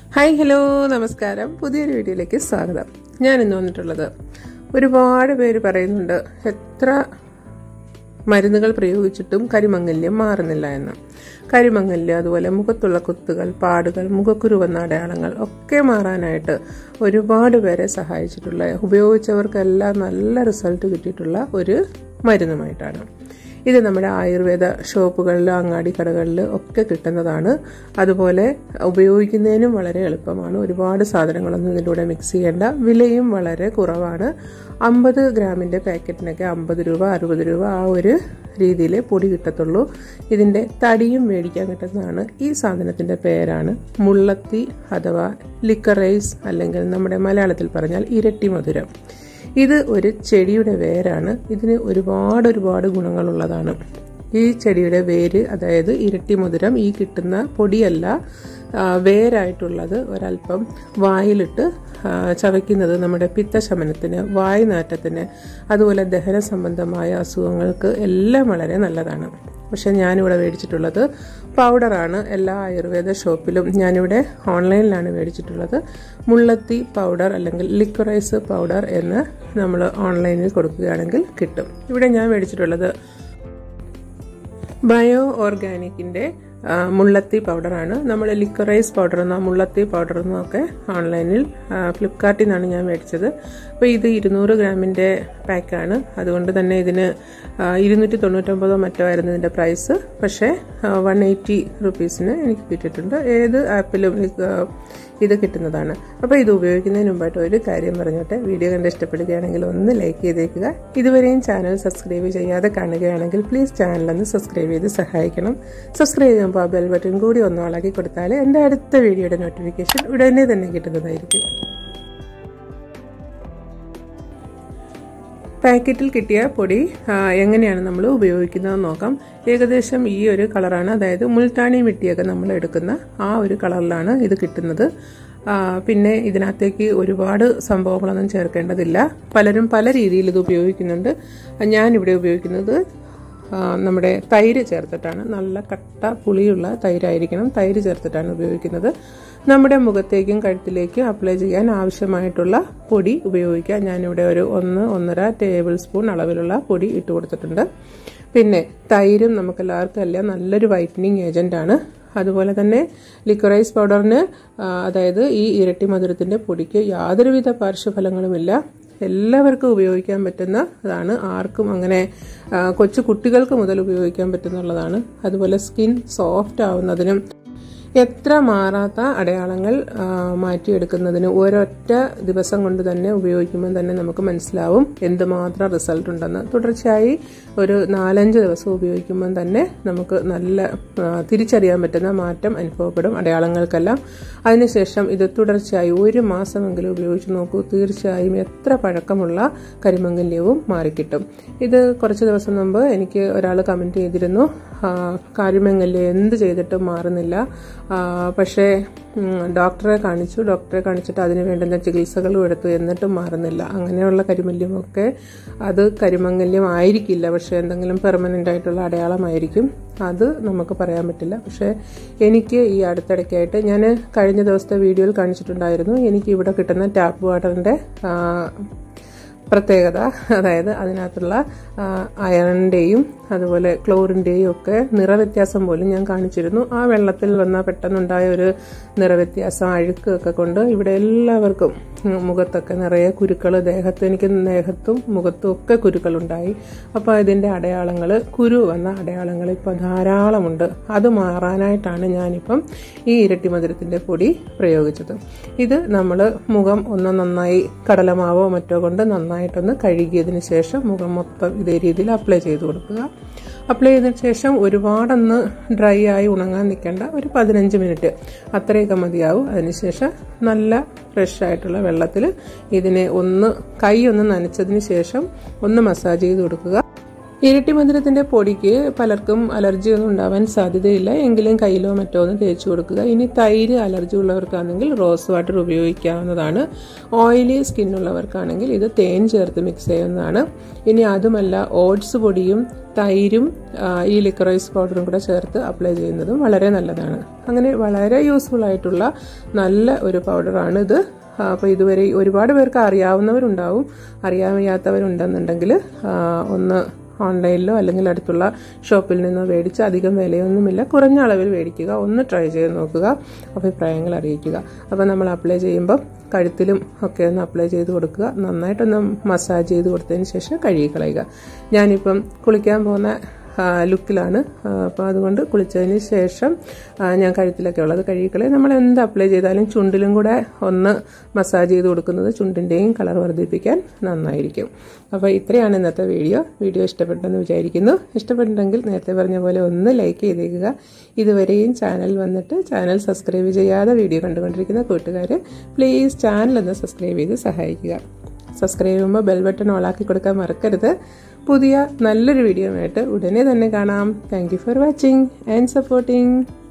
hi hello നമസ്കാരം പുതിയൊരു വീഡിയോയിലേക്ക് സ്വാഗതം ഞാൻ ഇന്ന് വന്നിട്ടുള്ളത് ഒരുപാട് പേര് പറയുന്നുണ്ട് എത്ര മരുന്നുകൾ പ്രയോഗിച്ചിട്ടും കരിമങ്ങല്യം മാറുന്നില്ല എന്ന് കരിമങ്ങല്യം അതുപോലെ മുഖത്തുള്ള കുത്തുകൾ പാടുകൾ മുഖക്കുരു വന്ന അടയാളങ്ങൾ ഒക്കെ മാറാനായിട്ട് ഒരുപാട് പേരെ സഹായിച്ചിട്ടുള്ള ഉപയോഗിച്ചവർക്കെല്ലാം നല്ല റിസൾട്ട് കിട്ടിയിട്ടുള്ള ഒരു മരുന്നുമായിട്ടാണ് ഇത് നമ്മുടെ ആയുർവേദ ഷോപ്പുകളിൽ അങ്ങാടി കടകളിൽ ഒക്കെ കിട്ടുന്നതാണ് അതുപോലെ ഉപയോഗിക്കുന്നതിനും വളരെ എളുപ്പമാണ് ഒരുപാട് സാധനങ്ങളൊന്നും ഇതിലൂടെ മിക്സ് ചെയ്യേണ്ട വിലയും വളരെ കുറവാണ് അമ്പത് ഗ്രാമിൻ്റെ പാക്കറ്റിനൊക്കെ അമ്പത് രൂപ അറുപത് രൂപ ആ ഒരു രീതിയിൽ പൊടി കിട്ടത്തുള്ളൂ ഇതിൻ്റെ തടിയും മേടിക്കാൻ കിട്ടുന്നതാണ് ഈ സാധനത്തിൻ്റെ പേരാണ് മുള്ളത്തി അഥവാ ലിക്കറൈസ് അല്ലെങ്കിൽ നമ്മുടെ മലയാളത്തിൽ പറഞ്ഞാൽ ഇരട്ടി മധുരം ഇത് ഒരു ചെടിയുടെ വേരാണ് ഇതിന് ഒരുപാട് ഒരുപാട് ഗുണങ്ങളുള്ളതാണ് ഈ ചെടിയുടെ വേര് അതായത് ഇരട്ടി മധുരം ഈ കിട്ടുന്ന പൊടിയല്ല വേരായിട്ടുള്ളത് ഒരല്പം വായിലിട്ട് ചവയ്ക്കുന്നത് നമ്മുടെ പിത്തശമനത്തിന് വായുനാറ്റത്തിന് അതുപോലെ ദഹന സംബന്ധമായ അസുഖങ്ങൾക്ക് എല്ലാം വളരെ നല്ലതാണ് പക്ഷെ ഞാനിവിടെ മേടിച്ചിട്ടുള്ളത് പൗഡറാണ് എല്ലാ ആയുർവേദ ഷോപ്പിലും ഞാനിവിടെ ഓൺലൈനിലാണ് മേടിച്ചിട്ടുള്ളത് മുള്ളത്തി പൗഡർ അല്ലെങ്കിൽ ലിക്വറൈസ് പൗഡർ എന്ന് നമ്മൾ ഓൺലൈനിൽ കൊടുക്കുകയാണെങ്കിൽ കിട്ടും ഇവിടെ ഞാൻ മേടിച്ചിട്ടുള്ളത് ബയോ ഓർഗാനിക്കിൻ്റെ മുള്ളത്തി പൗഡറാണ് നമ്മൾ ലിക്വറൈസ് പൗഡർ എന്നോ മുള്ളത്തി പൗഡർ എന്നോ ഒക്കെ ഓൺലൈനിൽ ഫ്ലിപ്കാർട്ടിൽ നിന്നാണ് ഞാൻ മേടിച്ചത് അപ്പോൾ ഇത് ഇരുന്നൂറ് ഗ്രാമിൻ്റെ പാക്കാണ് അതുകൊണ്ട് തന്നെ ഇതിന് ഇരുന്നൂറ്റി തൊണ്ണൂറ്റൊമ്പതോ മറ്റോ ആയിരുന്നു ഇതിൻ്റെ പ്രൈസ് പക്ഷേ വൺ എയ്റ്റി റുപ്പീസിന് എനിക്ക് കിട്ടിയിട്ടുണ്ട് ഏത് ആപ്പിലും ഇത് കിട്ടുന്നതാണ് അപ്പോൾ ഇത് ഉപയോഗിക്കുന്നതിന് മുമ്പായിട്ട് ഒരു കാര്യം പറഞ്ഞോട്ടെ വീഡിയോ കണ്ട് ഇഷ്ടപ്പെടുകയാണെങ്കിൽ ഒന്ന് ലൈക്ക് ചെയ്തേക്കുക ഇതുവരെയും ചാനൽ സബ്സ്ക്രൈബ് ചെയ്യാതെ കാണുകയാണെങ്കിൽ പ്ലീസ് ചാനൽ ഒന്ന് സബ്സ്ക്രൈബ് ചെയ്ത് സഹായിക്കണം സബ്സ്ക്രൈബ് ചെയ്യുമ്പോൾ ആ ബെൽ ബട്ടൺ കൂടി ഒന്ന് വളക്കി കൊടുത്താൽ എൻ്റെ അടുത്ത വീഡിയോയുടെ നോട്ടിഫിക്കേഷൻ ഉടനെ തന്നെ കിട്ടുന്നതായിരിക്കും പാക്കറ്റിൽ കിട്ടിയ പൊടി എങ്ങനെയാണ് നമ്മൾ ഉപയോഗിക്കുന്നത് നോക്കാം ഏകദേശം ഈ ഒരു കളറാണ് അതായത് മുൾട്ടാണി മിട്ടിയൊക്കെ നമ്മൾ എടുക്കുന്ന ആ ഒരു കളറിലാണ് ഇത് കിട്ടുന്നത് പിന്നെ ഇതിനകത്തേക്ക് ഒരുപാട് സംഭവങ്ങളൊന്നും ചേർക്കേണ്ടതില്ല പലരും പല രീതിയിൽ ഇത് ഉപയോഗിക്കുന്നുണ്ട് ഞാനിവിടെ ഉപയോഗിക്കുന്നത് നമ്മുടെ തൈര് ചേർത്തിട്ടാണ് നല്ല കട്ട പുളിയുള്ള തൈരായിരിക്കണം തൈര് ചേർത്തിട്ടാണ് ഉപയോഗിക്കുന്നത് നമ്മുടെ മുഖത്തേക്കും കഴുത്തിലേക്കും അപ്ലൈ ചെയ്യാൻ ആവശ്യമായിട്ടുള്ള പൊടി ഉപയോഗിക്കാം ഞാനിവിടെ ഒരു ഒന്ന് ഒന്നര ടേബിൾ സ്പൂൺ അളവിലുള്ള പൊടി ഇട്ട് കൊടുത്തിട്ടുണ്ട് പിന്നെ തൈരും നമുക്കെല്ലാവർക്കും എല്ലാം നല്ലൊരു വൈറ്റനിങ് ഏജന്റ് ആണ് അതുപോലെ തന്നെ ലിക്വറൈസ് പൗഡറിന് അതായത് ഈ ഇരട്ടി മധുരത്തിൻ്റെ പൊടിക്ക് യാതൊരുവിധ പാർശ്വഫലങ്ങളുമില്ല എല്ലാവർക്കും ഉപയോഗിക്കാൻ പറ്റുന്ന അതാണ് ആർക്കും അങ്ങനെ കൊച്ചു കുട്ടികൾക്ക് മുതൽ ഉപയോഗിക്കാൻ പറ്റുന്നുള്ളതാണ് അതുപോലെ സ്കിൻ സോഫ്റ്റ് ആവുന്നതിനും എത്ര മാറാത്ത അടയാളങ്ങൾ മാറ്റിയെടുക്കുന്നതിന് ഒരൊറ്റ ദിവസം കൊണ്ട് തന്നെ ഉപയോഗിക്കുമ്പോൾ തന്നെ നമുക്ക് മനസ്സിലാവും എന്തുമാത്രം റിസൾട്ട് ഉണ്ടെന്ന് തുടർച്ചയായി ഒരു നാലഞ്ച് ദിവസം ഉപയോഗിക്കുമ്പോൾ തന്നെ നമുക്ക് നല്ല തിരിച്ചറിയാൻ പറ്റുന്ന മാറ്റം അനുഭവപ്പെടും അടയാളങ്ങൾക്കെല്ലാം അതിനുശേഷം ഇത് തുടർച്ചയായി ഒരു മാസമെങ്കിലും ഉപയോഗിച്ച് നോക്കൂ തീർച്ചയായും എത്ര പഴക്കമുള്ള കരിമംഗല്യവും മാറിക്കിട്ടും ഇത് കുറച്ച് ദിവസം മുമ്പ് എനിക്ക് ഒരാൾ കമൻറ്റ് ചെയ്തിരുന്നു കരിമംഗല്യം എന്ത് ചെയ്തിട്ടും മാറുന്നില്ല പക്ഷേ ഡോക്ടറെ കാണിച്ചു ഡോക്ടറെ കാണിച്ചിട്ട് അതിന് വേണ്ടുന്ന ചികിത്സകളും എടുത്തു എന്നിട്ടും മാറുന്നില്ല അങ്ങനെയുള്ള കരിമല്യമൊക്കെ അത് കരിമംഗല്യം ആയിരിക്കില്ല പക്ഷേ എന്തെങ്കിലും പെർമനൻ്റ് ആയിട്ടുള്ള അടയാളമായിരിക്കും അത് നമുക്ക് പറയാൻ പറ്റില്ല പക്ഷേ എനിക്ക് ഈ അടുത്തിടയ്ക്കായിട്ട് ഞാൻ കഴിഞ്ഞ ദിവസത്തെ വീഡിയോയിൽ കാണിച്ചിട്ടുണ്ടായിരുന്നു എനിക്ക് ഇവിടെ കിട്ടുന്ന ടാപ്പ് വാട്ടറിൻ്റെ പ്രത്യേകത അതായത് അതിനകത്തുള്ള അയണിൻ്റെയും അതുപോലെ ക്ലോറിൻ്റെയും ഒക്കെ നിറവ്യത്യാസം പോലും ഞാൻ കാണിച്ചിരുന്നു ആ വെള്ളത്തിൽ വന്ന പെട്ടെന്നുണ്ടായ ഒരു നിറവ്യത്യാസം അഴുക്കൊക്കെ കൊണ്ട് ഇവിടെ എല്ലാവർക്കും മുഖത്തൊക്കെ നിറയെ കുരുക്കൾ ദേഹത്ത് എനിക്ക് ദേഹത്തും മുഖത്തും ഒക്കെ കുരുക്കളുണ്ടായി അപ്പോൾ ഇതിൻ്റെ അടയാളങ്ങൾ കുരു വന്ന അടയാളങ്ങൾ ഇപ്പോൾ ധാരാളമുണ്ട് അത് മാറാനായിട്ടാണ് ഞാനിപ്പം ഈ ഇരട്ടി മധുരത്തിൻ്റെ പൊടി പ്രയോഗിച്ചത് ഇത് നമ്മൾ മുഖം ഒന്ന് നന്നായി കടലമാവോ മറ്റോ കൊണ്ട് നന്നായിട്ടൊന്ന് കഴുകിയതിന് ശേഷം മുഖം മൊത്തം ഇതേ രീതിയിൽ അപ്ലൈ ചെയ്ത് കൊടുക്കുക അപ്ലൈ ചെയ്തതിന് ശേഷം ഒരുപാടൊന്ന് ഡ്രൈ ആയി ഉണങ്ങാൻ നിൽക്കേണ്ട ഒരു പതിനഞ്ച് മിനിറ്റ് അത്രയൊക്കെ മതിയാവും അതിനുശേഷം നല്ല ഫ്രഷ് ആയിട്ടുള്ള വെള്ളത്തിൽ ഇതിനെ ഒന്ന് കൈ ഒന്ന് നനച്ചതിന് ശേഷം ഒന്ന് മസാജ് ചെയ്ത് കൊടുക്കുക ഇരട്ടി മധുരത്തിന്റെ പൊടിക്ക് പലർക്കും അലർജി ഒന്നും ഉണ്ടാവാൻ സാധ്യതയില്ല എങ്കിലും കയ്യിലോ മറ്റോ ഒന്ന് തേച്ച് കൊടുക്കുക ഇനി തൈര് അലർജി ഉള്ളവർക്കാണെങ്കിൽ റോസ് വാട്ടർ ഉപയോഗിക്കാവുന്നതാണ് ഓയിലി സ്കിന്നുള്ളവർക്കാണെങ്കിൽ ഇത് തേൻ ചേർത്ത് മിക്സ് ചെയ്യുന്നതാണ് ഇനി അതുമല്ല ഓട്സ് പൊടിയും തൈരും ഈ ലിക്കറൈസ് പൗഡറും കൂടെ ചേർത്ത് അപ്ലൈ ചെയ്യുന്നതും വളരെ നല്ലതാണ് അങ്ങനെ വളരെ യൂസ്ഫുൾ ആയിട്ടുള്ള നല്ല ഒരു പൗഡറാണ് ഇത് അപ്പോൾ ഇതുവരെ ഒരുപാട് പേർക്ക് അറിയാവുന്നവരുണ്ടാവും അറിയാൻ വയ്യാത്തവരുണ്ടെന്നുണ്ടെങ്കിൽ ഒന്ന് ഓൺലൈനിലോ അല്ലെങ്കിൽ അടുത്തുള്ള ഷോപ്പിൽ നിന്നോ മേടിച്ച് അധികം വിലയൊന്നുമില്ല കുറഞ്ഞ അളവിൽ മേടിക്കുക ഒന്ന് ട്രൈ ചെയ്ത് നോക്കുക അഭിപ്രായങ്ങൾ അറിയിക്കുക അപ്പോൾ നമ്മൾ അപ്ലൈ ചെയ്യുമ്പോൾ കഴുത്തിലും ഒക്കെ ഒന്ന് അപ്ലൈ ചെയ്ത് കൊടുക്കുക നന്നായിട്ടൊന്ന് മസാജ് ചെയ്ത് കൊടുത്തതിന് ശേഷം കഴുകി കളയുക ഞാനിപ്പം കുളിക്കാൻ പോകുന്ന ലുക്കിലാണ് അപ്പോൾ അതുകൊണ്ട് കുളിച്ചതിന് ശേഷം ഞാൻ കഴുത്തിലൊക്കെ ഉള്ളത് കഴുകിക്കളെ നമ്മൾ എന്ത് അപ്ലൈ ചെയ്താലും ചുണ്ടിലും കൂടെ ഒന്ന് മസാജ് ചെയ്ത് കൊടുക്കുന്നത് ചുണ്ടിൻ്റെയും കളർ വർദ്ധിപ്പിക്കാൻ നന്നായിരിക്കും അപ്പോൾ ഇത്രയാണ് ഇന്നത്തെ വീഡിയോ വീഡിയോ ഇഷ്ടപ്പെട്ടെന്ന് വിചാരിക്കുന്നു ഇഷ്ടപ്പെട്ടിട്ടുണ്ടെങ്കിൽ നേരത്തെ പറഞ്ഞ പോലെ ഒന്ന് ലൈക്ക് ചെയ്തേക്കുക ഇതുവരെയും ചാനൽ വന്നിട്ട് ചാനൽ സബ്സ്ക്രൈബ് ചെയ്യാതെ വീഡിയോ കണ്ടുകൊണ്ടിരിക്കുന്ന കൂട്ടുകാർ പ്ലീസ് ചാനൽ ഒന്ന് സബ്സ്ക്രൈബ് ചെയ്ത് സഹായിക്കുക സബ്സ്ക്രൈബ് ചെയ്യുമ്പോൾ ബെൽ ബട്ടൺ ഓളാക്കി കൊടുക്കാൻ മറക്കരുത് പുതിയ നല്ലൊരു വീഡിയോ ആയിട്ട് ഉടനെ തന്നെ കാണാം thank you for watching and supporting